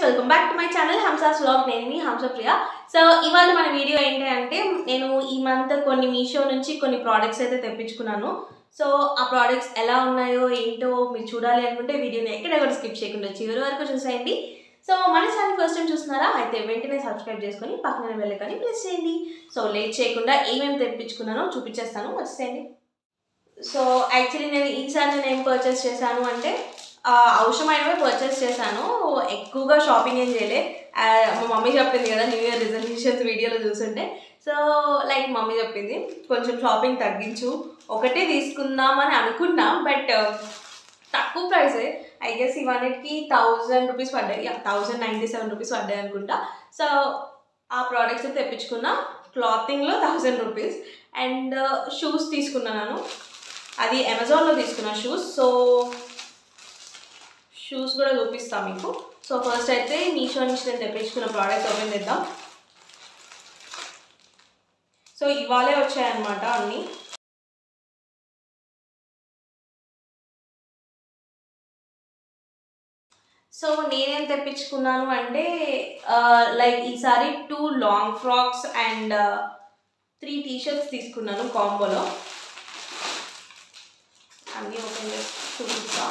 welcome back to my channel Hamsa's vlog నేను మీ హంసప్రియ so ఇవాళ మన వీడియో ఏంటి అంటే నేను ఈ మంత్ కొన్ని మీషో నుంచి కొన్ని ప్రోడక్ట్స్ అయితే తెప్పించుకున్నాను సో ఆ ప్రోడక్ట్స్ ఎలా ఉన్నాయో ఏంటో మీరు చూడాలి అనుకుంటే వీడియోని ఎక్కడ కూడా స్కిప్ చేయకుండా చివరి వరకు చూసేయండి సో మన ఛానల్ ఫస్ట్ టైం చూస్తున్నారా అయితే వెంటనే సబ్స్క్రైబ్ చేసుకొని పక్కన వెళ్ళకని ప్రెస్ చేయండి సో లేట్ చేయకుండా ఏమేమి తెప్పించుకున్నానో చూపించేస్తాను వచ్చేయండి సో యాక్చువల్లీ నేను ఈసారి నేను ఏం పర్చేస్ చేశాను అంటే ఆ, అవసరమైనవే పర్చేస్ చేశాను ఎక్కువగా షాపింగ్ ఏం చేయలే ఆ, మా మమ్మీ చెప్పింది కదా న్యూ ఇయర్ రిజర్వేషన్స్ వీడియోలో చూసుంటే సో లైక్ మమ్మీ చెప్పింది కొంచెం షాపింగ్ తగ్గించు ఒకటే తీసుకుందామని అనుకున్నా బట్ తక్కువ ప్రైసే ఐ గెస్ ఇవన్నిటికి థౌజండ్ రూపీస్ పడ్డాయి థౌజండ్ నైంటీ సెవెన్ రూపీస్ పడ్డాయి అనుకుంటా సో ఆ ప్రోడక్ట్స్ తెప్పించుకున్న క్లాతింగ్లో థౌజండ్ రూపీస్ అండ్ షూస్ తీసుకున్నాను అది అమెజాన్లో తీసుకున్న షూస్ సో షూస్ కూడా చూపిస్తాం మీకు సో ఫస్ట్ అయితే మీషో నుంచి నేను తెప్పించుకున్న ప్రోడక్ట్స్ ఓపెన్ చేద్దాం సో ఇవాళే వచ్చాయన్నమాట అన్నీ సో నేనేం తెప్పించుకున్నాను అంటే లైక్ ఈసారి two long frocks and three T shirts తీసుకున్నాను కాంబోలో అన్నీ ఓపెన్ చేసి చూపిస్తా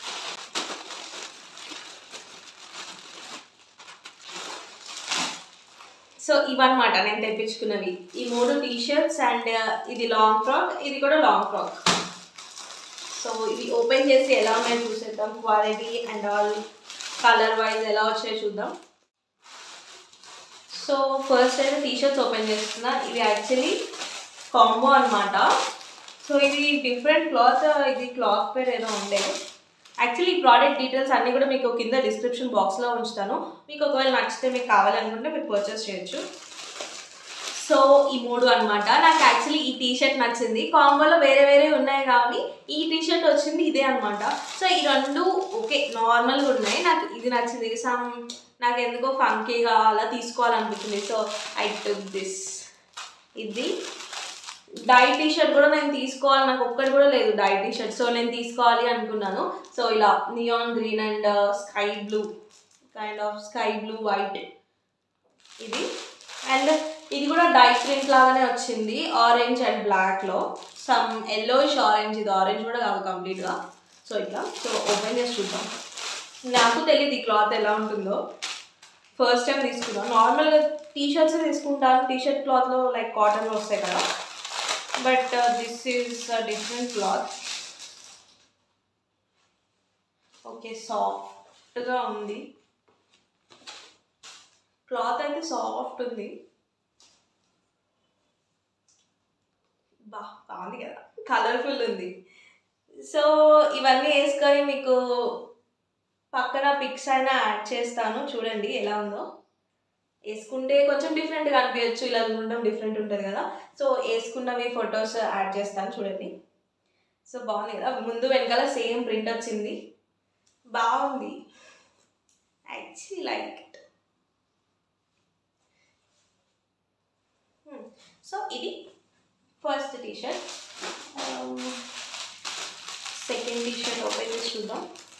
సో ఇవన్నమాట నేను తెప్పించుకున్నవి ఈ మూడు టీషర్ట్స్ అండ్ ఇది లాంగ్ ఫ్రాక్ ఇది కూడా లాంగ్ ఫ్రాక్ సో ఇవి ఓపెన్ చేసి ఎలా ఉన్నాయో చూసేద్దాం quality and all colour wise ఎలా వచ్చాయో చూద్దాం సో ఫస్ట్ అయితే టీషర్ట్స్ ఓపెన్ చేస్తున్నా ఇవి యాక్చువల్లీ కాంబో అనమాట సో ఇది డిఫరెంట్ క్లాత్ ఇది క్లాత్ పేరు ఏదో ఉండే యాక్చువల్లీ ఈ ప్రోడక్ట్ డీటెయిల్స్ అన్నీ కూడా మీకు కింద డిస్క్రిప్షన్ బాక్స్లో ఉంచుతాను మీకు ఒకవేళ నచ్చితే మీకు కావాలనుకుంటే మీరు పర్చేస్ చేయొచ్చు సో ఈ మూడు అనమాట నాకు యాక్చువల్లీ ఈ టీ షర్ట్ నచ్చింది కాంబోలో వేరే వేరే ఉన్నాయి కానీ ఈ టీ షర్ట్ వచ్చింది ఇదే అనమాట సో ఈ రెండు ఓకే నార్మల్గా ఉన్నాయి నాకు ఇది నచ్చింది సమ్ నాకు ఎందుకో ఫంకీగా అలా తీసుకోవాలనిపించింది సో ఐ టుక్ దిస్ ఇది డై టీ షర్ట్ కూడా నేను తీసుకోవాలి నాకు ఒక్కటి కూడా లేదు డై టీ షర్ట్ సో నేను తీసుకోవాలి అనుకున్నాను సో ఇలా neon green and sky blue kind of sky blue white ఇది అండ్ ఇది కూడా డై ప్రింట్ లాగానే వచ్చింది ఆరెంజ్ అండ్ బ్లాక్లో సమ్ ఎల్లోయిష్ ఆరెంజ్ ఇది ఆరెంజ్ కూడా కాదు కంప్లీట్గా సో ఇట్లా సో ఓపెన్ చేసి చూద్దాం నాకు తెలియదు ఈ క్లాత్ ఎలా ఉంటుందో ఫస్ట్ టైం తీసుకున్నాను నార్మల్గా టీ షర్ట్స్ తీసుకుంటాను టీ షర్ట్ క్లాత్లో లైక్ కాటన్లో వస్తాయి కదా but this is different cloth okay సాఫ్ట్గా ఉంది క్లాత్ అయితే సాఫ్ట్ ఉంది బా బాగుంది కదా కలర్ఫుల్ ఉంది సో ఇవన్నీ వేసుకొని మీకు పక్కన పిక్స్ అయినా యాడ్ చేస్తాను చూడండి ఎలా ఉందో వేసుకుంటే కొంచెం డిఫరెంట్గా అనిపించచ్చు ఇలా ఉండడం డిఫరెంట్ ఉంటుంది కదా సో వేసుకున్నవి ఫొటోస్ యాడ్ చేస్తాను చూడండి సో బాగుంది కదా ముందు వెనకాల సేమ్ ప్రింట్ వచ్చింది బాగుంది యాక్చువల్లీ లైక్ ఇట్ సో ఇది first T shirt second T shirt open చేసి చూద్దాం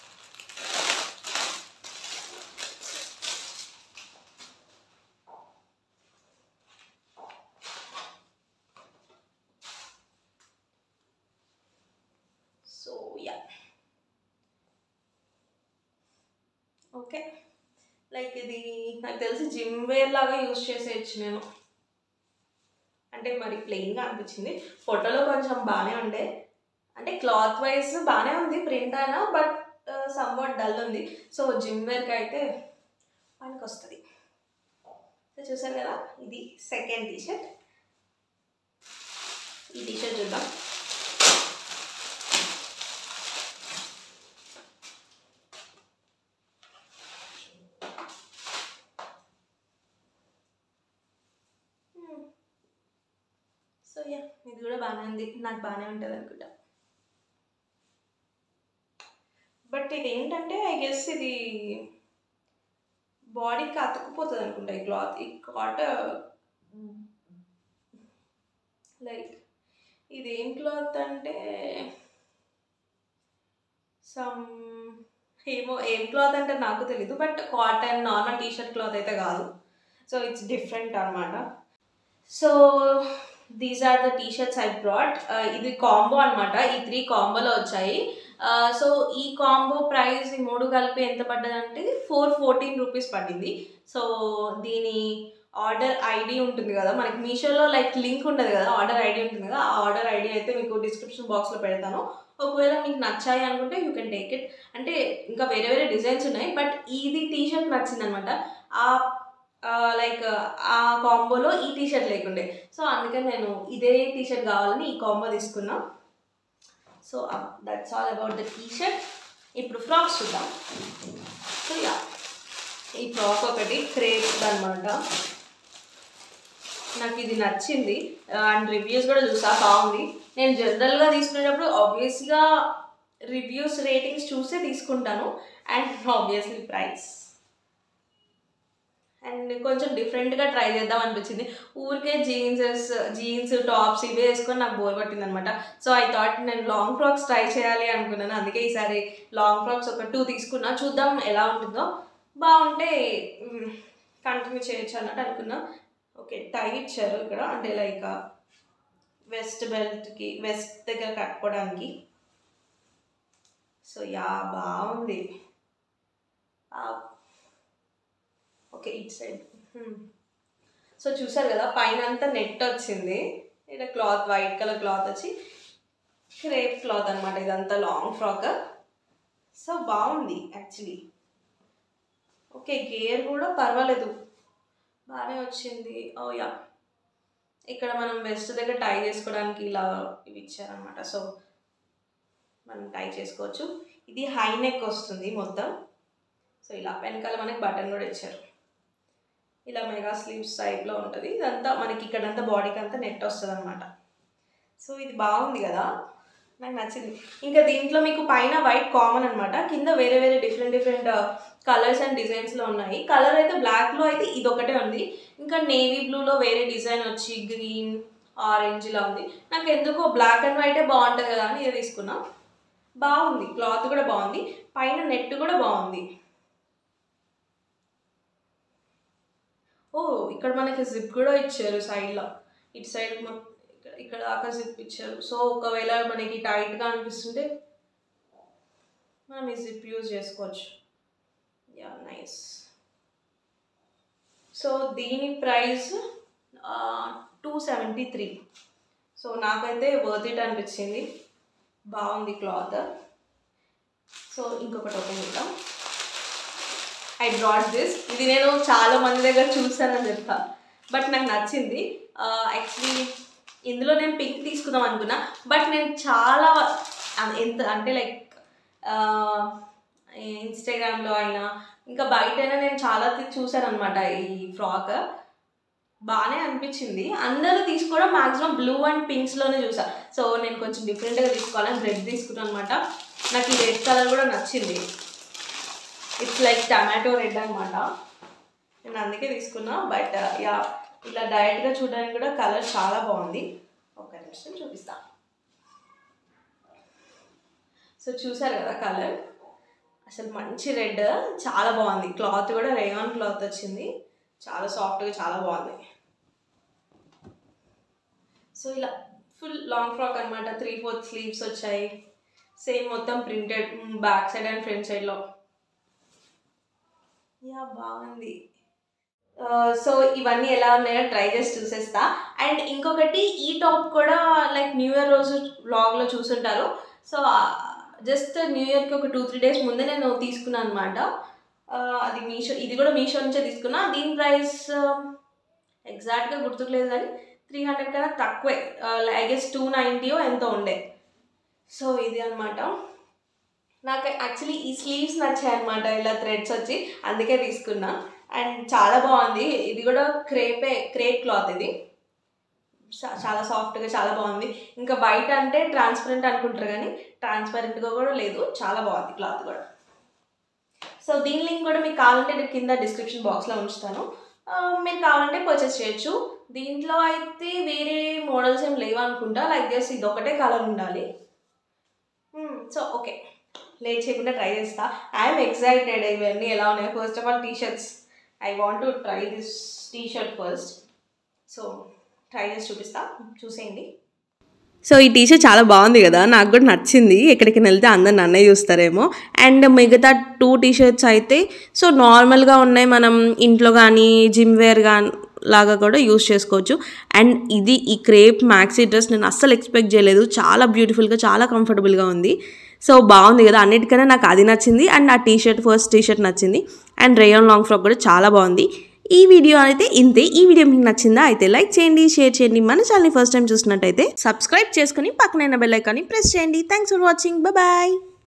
సో యా ఓకే లైక్ ఇది నాకు తెలిసి జిమ్ వేర్ లాగా యూస్ చేసేయచ్చు నేను అంటే మరి ప్లెయిన్గా అనిపించింది ఫోటోలో కొంచెం బాగానే ఉండే అంటే క్లాత్ వైజ్ బాగానే ఉంది ప్రింట్ అయినా బట్ సమ్వాట్ డల్ ఉంది సో జిమ్ వేర్కి అయితే పనికి వస్తుంది సో చూసారు కదా ఇది సెకండ్ టీషర్ట్ ఈ టీషర్ట్ చూద్దాం సో యా ఇది కూడా బాగానే ఉంది నాకు బాగానే ఉంటుంది అనుకుంటా బట్ ఇది ఏంటంటే ఐ గెస్ ఇది బాడీకి అతుక్కుపోతుంది అనుకుంటా ఈ క్లాత్ ఈ కాట లైక్ ఇది ఏం క్లాత్ అంటే సమ్ ఏమో ఏం క్లాత్ అంటే నాకు తెలీదు but cotton normal T-shirt cloth అయితే కాదు సో ఇట్స్ డిఫరెంట్ అనమాట so these are the T-shirts I brought ఇది కాంబో అనమాట ఈ త్రీ కాంబోలో వచ్చాయి సో ఈ కాంబో ప్రైస్ ఈ మూడు కలిపి ఎంత పడ్డదంటే ఫోర్ ఫోర్టీన్ రూపీస్ పడింది సో దీని ఆర్డర్ ఐడి ఉంటుంది కదా మనకి మీషోలో లైక్ లింక్ ఉంటుంది కదా ఆర్డర్ ఐడి ఉంటుంది కదా ఆ ఆర్డర్ ఐడి అయితే మీకు డిస్క్రిప్షన్ బాక్స్లో పెడతాను ఒకవేళ మీకు నచ్చాయి అనుకుంటే యూ కెన్ టేక్ ఇట్ అంటే ఇంకా వేరే వేరే డిజైన్స్ ఉన్నాయి బట్ ఇది టీ షర్ట్ నచ్చింది అనమాట ఆ లైక్ ఆ కాంబోలో ఈ టీ షర్ట్ లేకుండే సో అందుకని నేను ఇదే టీ షర్ట్ కావాలని ఈ కాంబో తీసుకున్నా so that's all about the T-shirt ఇప్పుడు ఫ్రాక్స్ చూద్దాం సో యా ఈ ఫ్రాక్ ఒకటి క్రేప్ అనమాట నాకు ఇది నచ్చింది అండ్ రివ్యూస్ కూడా చూసా బాగుంది నేను జనరల్గా తీసుకునేటప్పుడు ఆబ్వియస్గా రివ్యూస్ రేటింగ్స్ చూసే తీసుకుంటాను అండ్ ఆబ్వియస్లీ ప్రైస్ అండ్ కొంచెం డిఫరెంట్గా ట్రై చేద్దాం అనిపించింది ఊరికే జీన్స్ జీన్స్ టాప్స్ ఇవే వేసుకొని నాకు బోర్ పట్టింది అనమాట సో ఐ థాట్ నేను లాంగ్ ఫ్రాక్స్ ట్రై చేయాలి అనుకున్నాను అందుకే ఈసారి లాంగ్ ఫ్రాక్స్ ఒక టూ తీసుకున్నా చూద్దాం ఎలా ఉంటుందో బాగుంటే కంటిన్యూ చేయొచ్చు అన్నట్టు అనుకున్నా ఓకే టై ఇచ్చారు ఇక్కడ అంటే లైక్ వెస్ట్ బెల్ట్కి వెస్ట్ దగ్గర కట్టుకోవడానికి సో యా బాగుంది ఓకే ఇట్ సైడ్ సో చూసారు కదా పైన అంతా నెట్ వచ్చింది ఇక్కడ క్లాత్ వైట్ కలర్ క్లాత్ వచ్చి క్రేప్ క్లాత్ అనమాట ఇదంతా లాంగ్ ఫ్రాక్ సో బాగుంది యాక్చువల్లీ ఓకే గేర్ కూడా పర్వాలేదు బాగానే వచ్చింది ఓ యా ఇక్కడ మనం వెస్ట్ దగ్గర టై చేసుకోవడానికి ఇలా ఇవి ఇచ్చారనమాట సో మనం టై చేసుకోవచ్చు ఇది హై నెక్ వస్తుంది మొత్తం సో ఇలా వెనకాల మనకి బటన్ కూడా ఇచ్చారు ఇలా మెగా స్లీవ్స్ టైప్లో ఉంటుంది ఇదంతా మనకి ఇక్కడంతా బాడీకి అంతా నెట్ వస్తుంది అనమాట సో ఇది బాగుంది కదా నాకు నచ్చింది ఇంకా దీంట్లో మీకు పైన వైట్ కామన్ అనమాట కింద వేరే వేరే డిఫరెంట్ డిఫరెంట్ కలర్స్ అండ్ డిజైన్స్లో ఉన్నాయి కలర్ అయితే బ్లాక్లో అయితే ఇది ఒకటే ఉంది ఇంకా నేవీ బ్లూలో వేరే డిజైన్ వచ్చి గ్రీన్ ఆరెంజ్ ఇలా ఉంది నాకు ఎందుకో బ్లాక్ అండ్ వైటే బాగుంటుంది కదా అని ఇది తీసుకున్నా బాగుంది క్లాత్ కూడా బాగుంది పైన నెట్ కూడా బాగుంది ఓ ఇక్కడ మనకి జిప్ కూడా ఇచ్చారు సైడ్లో ఇటు సైడ్ ఇక్కడ ఇక్కడ దాకా జిప్ ఇచ్చారు సో ఒకవేళ మనకి టైట్గా అనిపిస్తుంటే మనం ఈ జిప్ యూజ్ చేసుకోవచ్చు యా నైస్ సో దీని price two seventy three so నాకైతే వర్త్ ఇట్ అనిపించింది బాగుంది క్లాత్ సో ఇంకొకటి ఓపెన్ చేద్దాం ఐ బ్రాడ్ దిస్ ఇది నేను చాలా మంది దగ్గర చూసానని చెప్తా బట్ నాకు నచ్చింది యాక్చువల్లీ ఇందులో నేను పింక్ తీసుకుందాం అనుకున్నా బట్ నేను చాలా ఎంత అంటే లైక్ ఇన్స్టాగ్రామ్లో అయినా ఇంకా బయట అయినా నేను చాలా చూసాను అనమాట ఈ ఫ్రాక్ బాగానే అనిపించింది అందరూ తీసుకోవడం మాక్సిమం బ్లూ అండ్ పింక్స్లోనే చూసా సో నేను కొంచెం డిఫరెంట్గా తీసుకోవాలని రెడ్ తీసుకున్నాను అనమాట నాకు ఈ రెడ్ కలర్ కూడా నచ్చింది ఇట్స్ లైక్ టమాటో రెడ్ అనమాట నేను అందుకే తీసుకున్నా బట్ యా ఇలా డైరెక్ట్గా చూడడానికి కూడా కలర్ చాలా బాగుంది ఒక నిమిషం చూపిస్తా సో చూసారు కదా కలర్ అసలు మంచి రెడ్ చాలా బాగుంది క్లాత్ కూడా రేయాన్ క్లాత్ వచ్చింది చాలా సాఫ్ట్గా చాలా బాగుంది సో ఇలా ఫుల్ లాంగ్ ఫ్రాక్ అనమాట త్రీ ఫోర్త్ స్లీవ్స్ వచ్చాయి సేమ్ మొత్తం printed back side and front సైడ్లో యా బాగుంది సో ఇవన్నీ ఎలా ఉన్నాయో ట్రై చేసి చూసేస్తా అండ్ ఇంకొకటి ఈ టాప్ కూడా లైక్ న్యూ ఇయర్ రోజు వ్లాగ్లో చూసుంటారు సో జస్ట్ న్యూ ఇయర్కి ఒక టూ త్రీ డేస్ ముందే నేను తీసుకున్నాను అనమాట అది మీషో ఇది కూడా మీషో నుంచే తీసుకున్నా దీని ప్రైస్ ఎగ్జాక్ట్గా గుర్తుకులేదు కానీ త్రీ హండ్రెడ్ కన్నా తక్కువే ఐ గెస్ టూ నైంటీయో ఎంతో ఉండే సో ఇది అనమాట నాకు యాక్చువల్లీ ఈ స్లీవ్స్ నచ్చాయి అనమాట ఇలా థ్రెడ్స్ వచ్చి అందుకే తీసుకున్నా అండ్ చాలా బాగుంది ఇది కూడా క్రేపే క్రేప్ క్లాత్ ఇది చాలా సాఫ్ట్గా చాలా బాగుంది ఇంకా బయట అంటే ట్రాన్స్పరెంట్ అనుకుంటారు కానీ ట్రాన్స్పరెంట్గా కూడా లేదు చాలా బాగుంది క్లాత్ కూడా సో దీని లింక్ కూడా మీకు కావాలంటే నేను కింద డిస్క్రిప్షన్ బాక్స్లో ఉంచుతాను మీరు కావాలంటే పర్చేస్ చేయొచ్చు దీంట్లో అయితే వేరే మోడల్స్ ఏం లేవు అనుకుంటా లైక్ జస్ట్ ఇది ఒకటే కలర్ ఉండాలి సో ఓకే లేట్ చేయకుండా ట్రై చేస్తా ఐఎమ్ ఎక్సైటెడ్ ఇవన్నీ ఎలా ఉన్నాయి first of all T-shirts I want to try this T-shirt first so try చేసి చూపిస్తా చూసేయండి సో ఈ టీషర్ట్ చాలా బాగుంది కదా నాకు కూడా నచ్చింది ఎక్కడికి వెళ్తే అందరు నన్నే చూస్తారేమో అండ్ మిగతా టూ టీషర్ట్స్ అయితే సో నార్మల్గా ఉన్నాయి మనం ఇంట్లో కానీ జిమ్ వేర్ కానీ లాగా కూడా యూస్ చేసుకోవచ్చు అండ్ ఇది ఈ క్రేప్ మ్యాక్సీ డ్రెస్ నేను అస్సలు ఎక్స్పెక్ట్ చేయలేదు చాలా బ్యూటిఫుల్గా చాలా కంఫర్టబుల్గా ఉంది సో బాగుంది కదా అన్నిటికన్నా నాకు అది నచ్చింది అండ్ ఆ T-shirt first T-shirt నచ్చింది అండ్ రేయాన్ లాంగ్ ఫ్రాక్ కూడా చాలా బాగుంది ఈ వీడియో అయితే ఇంతే ఈ వీడియో మీకు నచ్చిందా అయితే లైక్ చేయండి షేర్ చేయండి మన ఛానల్ని ఫస్ట్ టైం చూసినట్టయితే సబ్స్క్రైబ్ చేసుకుని పక్కనైన బెల్ ఐకాన్ని ప్రెస్ చేయండి థ్యాంక్స్ ఫర్ వాచింగ్ బాయ్